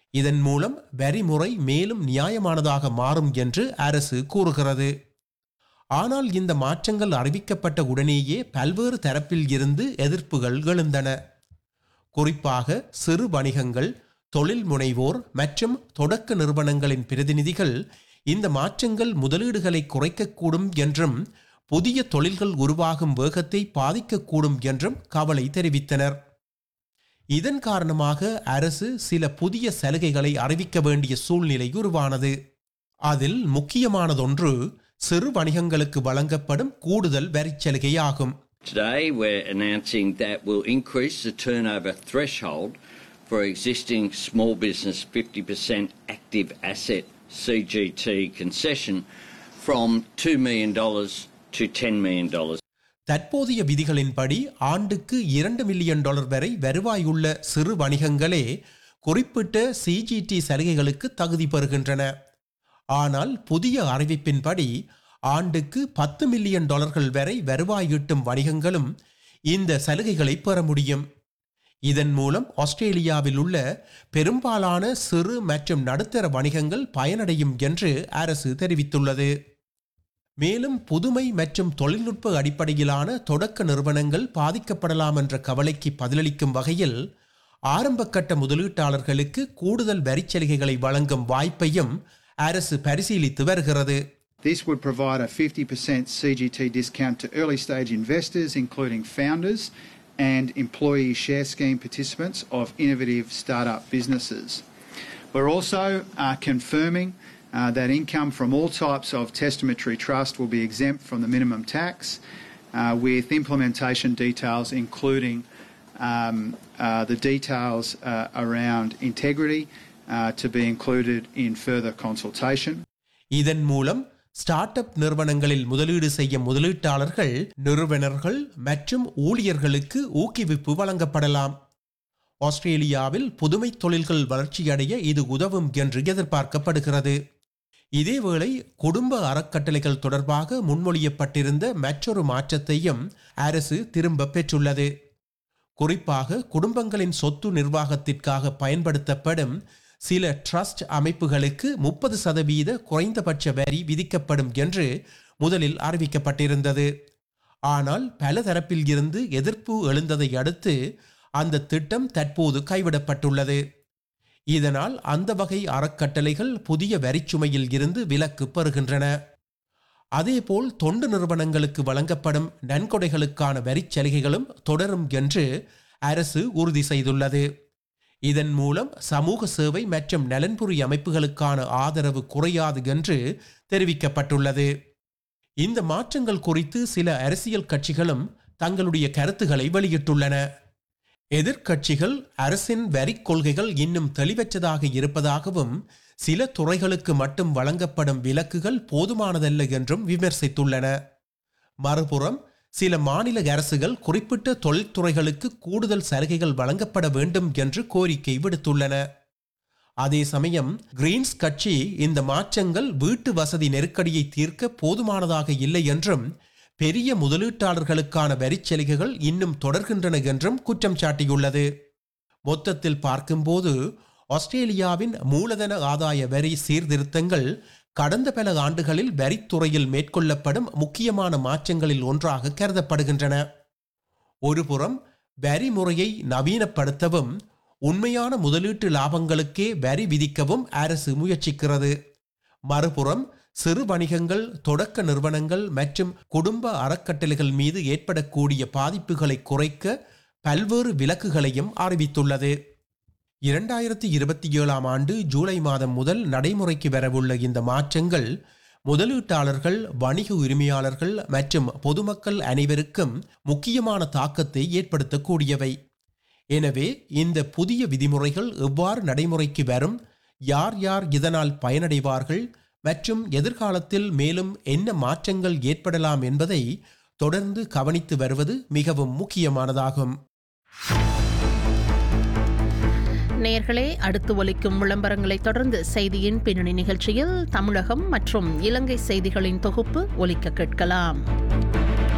இதன் மூலம் வரி முறை மேலும் நியாயமானதாக மாறும் என்று அரசு கூறுகிறது ஆனால் இந்த மாற்றங்கள் அறிவிக்கப்பட்ட உடனேயே பல்வேறு தரப்பில் இருந்து எதிர்ப்புகள் எழுந்தன குறிப்பாக சிறு வணிகங்கள் தொழில் முனைவோர் மற்றும் தொடக்க நிறுவனங்களின் பிரதிநிதிகள் இந்த மாற்றங்கள் முதலீடுகளை குறைக்கக்கூடும் என்றும் புதிய தொழில்கள் உருவாகும் வேகத்தை பாதிக்கக்கூடும் என்றும் கவலை தெரிவித்தனர் இதன் காரணமாக அரசு சில புதிய சலுகைகளை அறிவிக்க வேண்டிய சூழ்நிலை உருவானது அதில் முக்கியமானதொன்று சிறு வணிகங்களுக்கு வழங்கப்படும் கூடுதல் வரிச் சலுகையாகும் Today, we're announcing that we'll increase the turnover threshold for existing small business 50% active asset CGT concession from $2 million to $10 million. தற்போதைய விதிகளின்படி ஆண்டுக்கு இரண்டு மில்லியன் டாலர் வரை வருவாயுள்ள சிறு வணிகங்களே குறிப்பிட்ட சிஜிடி சலுகைகளுக்கு தகுதி பெறுகின்றன ஆனால் புதிய அறிவிப்பின்படி ஆண்டுக்கு பத்து மில்லியன் டாலர்கள் வரை வருவாய் ஈட்டும் வணிகங்களும் இந்த சலுகைகளை பெற முடியும் இதன் மூலம் ஆஸ்திரேலியாவில் உள்ள பெரும்பாலான சிறு மற்றும் நடுத்தர வணிகங்கள் பயனடையும் என்று அரசு தெரிவித்துள்ளது மேலும் புதுமை மற்றும் தொழில்நுட்ப அடிப்படையிலான தொடக்க நிறுவனங்கள் பாதிக்கப்படலாம் என்ற கவலைக்கு பதிலளிக்கும் வகையில் ஆரம்பகட்ட முதலீட்டாளர்களுக்கு கூடுதல் வரிச்சலுகைகளை வழங்கும் வாய்ப்பையும் அரசு பரிசீலித்து வருகிறது This would provide a 50% CGT discount to early stage investors, including founders and employee share scheme participants of innovative startup businesses. We're also uh, confirming uh, that income from all types of testamentary trust will be exempt from the minimum tax, uh, with implementation details including um, uh, the details uh, around integrity uh, to be included in further consultation. இதன் மூலம் start up நிறுவனங்களில் முதலீடு செய்ய முதலீட்டாளர்கள் நிறுவனர்கள் மற்றும் ஊழியர்களுக்கு ஊக்குவிப்பு வழங்கப்படலாம் ஆஸ்திரேலியாவில் புதுமை தொழில்கள் வளர்ச்சியடைய இது உதவும் என்று எதிர்பார்க்கப்படுகிறது இதேவேளை குடும்ப அறக்கட்டளைகள் தொடர்பாக முன்மொழியப்பட்டிருந்த மற்றொரு மாற்றத்தையும் அரசு திரும்ப பெற்றுள்ளது குறிப்பாக குடும்பங்களின் சொத்து நிர்வாகத்திற்காக பயன்படுத்தப்படும் சில ட்ரஸ்ட் அமைப்புகளுக்கு முப்பது சதவீத குறைந்தபட்ச வரி விதிக்கப்படும் என்று முதலில் அறிவிக்கப்பட்டிருந்தது ஆனால் பல தரப்பில் இருந்து எதிர்ப்பு எழுந்ததை அடுத்து அந்த திட்டம் தற்போது கைவிடப்பட்டுள்ளது இதனால் அந்த வகை அறக்கட்டளைகள் புதிய வரிச்சுமையில் இருந்து விலக்கு பெறுகின்றன அதேபோல் தொண்டு நிறுவனங்களுக்கு வழங்கப்படும் நன்கொடைகளுக்கான வரிச் சலுகைகளும் தொடரும் என்று அரசு உறுதி செய்துள்ளது இதன் மூலம் சமூக சேவை மற்றும் நலன்புரி அமைப்புகளுக்கான ஆதரவு குறையாது என்று தெரிவிக்கப்பட்டுள்ளது இந்த மாற்றங்கள் குறித்து சில அரசியல் கட்சிகளும் தங்களுடைய கருத்துக்களை வெளியிட்டுள்ளன எதிர்க்கட்சிகள் அரசின் வரிக் கொள்கைகள் இன்னும் தெளிவற்றதாக இருப்பதாகவும் சில துறைகளுக்கு மட்டும் வழங்கப்படும் விலக்குகள் போதுமானதல்ல என்றும் விமர்சித்துள்ளன மறுபுறம் சில மாநில அரசுகள் குறிப்பிட்ட தொழில்துறைகளுக்கு கூடுதல் சலுகைகள் வழங்கப்பட வேண்டும் என்று கோரிக்கை விடுத்துள்ளன அதே சமயம் கிரீன்ஸ் கட்சி இந்த மாற்றங்கள் வீட்டு வசதி நெருக்கடியை தீர்க்க போதுமானதாக இல்லை என்றும் பெரிய முதலீட்டாளர்களுக்கான வரிச் சலுகைகள் இன்னும் தொடர்கின்றன என்றும் குற்றம் சாட்டியுள்ளது மொத்தத்தில் பார்க்கும்போது ஆஸ்திரேலியாவின் மூலதன ஆதாய வரி சீர்திருத்தங்கள் கடந்த பல ஆண்டுகளில் வரித்துறையில் மேற்கொள்ளப்படும் முக்கியமான மாற்றங்களில் ஒன்றாக கருதப்படுகின்றன ஒருபுறம் வரி முறையை நவீனப்படுத்தவும் உண்மையான முதலீட்டு லாபங்களுக்கே வரி விதிக்கவும் அரசு முயற்சிக்கிறது மறுபுறம் சிறு வணிகங்கள் தொடக்க நிறுவனங்கள் மற்றும் குடும்ப அறக்கட்டளைகள் மீது ஏற்படக்கூடிய பாதிப்புகளை குறைக்க பல்வேறு விலக்குகளையும் அறிவித்துள்ளது இரண்டாயிரத்தி இருபத்தி ஏழாம் ஆண்டு ஜூலை மாதம் முதல் நடைமுறைக்கு வரவுள்ள இந்த மாற்றங்கள் முதலீட்டாளர்கள் வணிக உரிமையாளர்கள் மற்றும் பொதுமக்கள் அனைவருக்கும் முக்கியமான தாக்கத்தை ஏற்படுத்தக்கூடியவை எனவே இந்த புதிய விதிமுறைகள் எவ்வாறு நடைமுறைக்கு வரும் யார் யார் இதனால் பயனடைவார்கள் மற்றும் எதிர்காலத்தில் மேலும் என்ன மாற்றங்கள் ஏற்படலாம் என்பதை தொடர்ந்து கவனித்து வருவது மிகவும் முக்கியமானதாகும் நேர்களே அடுத்து ஒலிக்கும் விளம்பரங்களை தொடர்ந்து செய்தியின் பின்னணி நிகழ்ச்சியில் தமிழகம் மற்றும் இலங்கை செய்திகளின் தொகுப்பு ஒலிக்க கேட்கலாம்